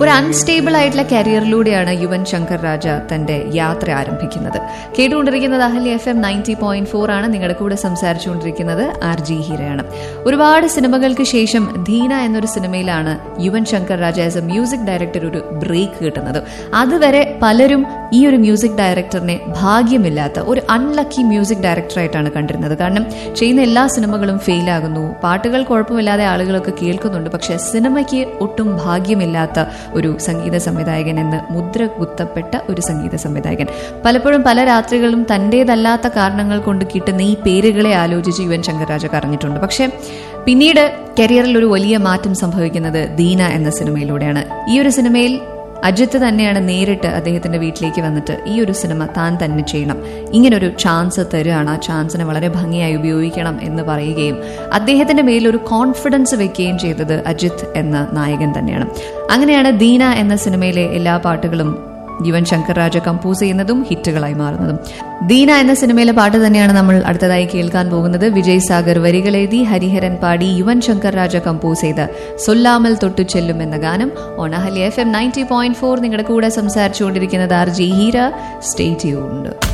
ഒരു അൺസ്റ്റേബിൾ ആയിട്ടുള്ള കരിയറിലൂടെയാണ് യുവൻ ശങ്കർ രാജ തന്റെ യാത്ര ആരംഭിക്കുന്നത് കേട്ടുകൊണ്ടിരിക്കുന്നത് Ahalya F M ninety point four ആണ് നിങ്ങളുടെ കൂടെ സംസാരിച്ചുകൊണ്ടിരിക്കുന്നത് ആർ ജി ഹീരയാണ് ഒരുപാട് സിനിമകൾക്ക് ശേഷം ധീന എന്നൊരു സിനിമയിലാണ് Yuvan Shankar Raja as a music director ഒരു ബ്രേക്ക് കിട്ടുന്നത് അതുവരെ പലരും ഈ ഒരു മ്യൂസിക് ഡയറക്ടറിനെ ഭാഗ്യമില്ലാത്ത ഒരു അൺലക്കി മ്യൂസിക് ഡയറക്ടറായിട്ടാണ് കണ്ടിരുന്നത് കാരണം ചെയ്യുന്ന എല്ലാ സിനിമകളും ഫെയിൽ ആകുന്നു പാട്ടുകൾ കുഴപ്പമില്ലാതെ ആളുകളൊക്കെ കേൾക്കുന്നുണ്ട് പക്ഷെ സിനിമയ്ക്ക് ഒട്ടും ഭാഗ്യമില്ലാത്ത ഒരു സംഗീത സംവിധായകൻ എന്ന് മുദ്ര കുത്തപ്പെട്ട ഒരു സംഗീത സംവിധായകൻ പലപ്പോഴും പല രാത്രികളും തന്റേതല്ലാത്ത കാരണങ്ങൾ കൊണ്ട് കിട്ടുന്ന ഈ പേരുകളെ ആലോചിച്ച് യുവൻ ശങ്കർ രാജ കറഞ്ഞിട്ടുണ്ട് പക്ഷെ പിന്നീട് കരിയറിൽ ഒരു വലിയ മാറ്റം സംഭവിക്കുന്നത് ദീന എന്ന സിനിമയിലൂടെയാണ് ഈ ഒരു സിനിമയിൽ അജിത്ത് തന്നെയാണ് നേരിട്ട് അദ്ദേഹത്തിന്റെ വീട്ടിലേക്ക് വന്നിട്ട് ഈ ഒരു സിനിമ താൻ തന്നെ ചെയ്യണം ഇങ്ങനൊരു ചാൻസ് തരുകയാണ് ആ ചാൻസിനെ വളരെ ഭംഗിയായി ഉപയോഗിക്കണം എന്ന് പറയുകയും അദ്ദേഹത്തിന്റെ മേലിൽ ഒരു കോൺഫിഡൻസ് വെക്കുകയും ചെയ്തത് അജിത്ത് എന്ന നായകൻ തന്നെയാണ് അങ്ങനെയാണ് ദീന എന്ന സിനിമയിലെ എല്ലാ പാട്ടുകളും യുവൻ ശങ്കർ രാജ കമ്പോസ് ചെയ്യുന്നതും ഹിറ്റുകളായി മാറുന്നതും ദീന എന്ന സിനിമയിലെ പാട്ട് തന്നെയാണ് നമ്മൾ അടുത്തതായി കേൾക്കാൻ പോകുന്നത് വിജയ് സാഗർ വരികളെഴുതി ഹരിഹരൻ പാടി യുവൻ ശങ്കർ രാജ കമ്പോസ് ചെയ്ത സൊല്ലാമൽ തൊട്ടു ചെല്ലും എന്ന ഗാനം ഓണഹലി F M ninety point four നിങ്ങളുടെ കൂടെ സംസാരിച്ചുകൊണ്ടിരിക്കുന്നത് ആർ ജി ഹീര സ്റ്റേറ്റ് ഉണ്ട്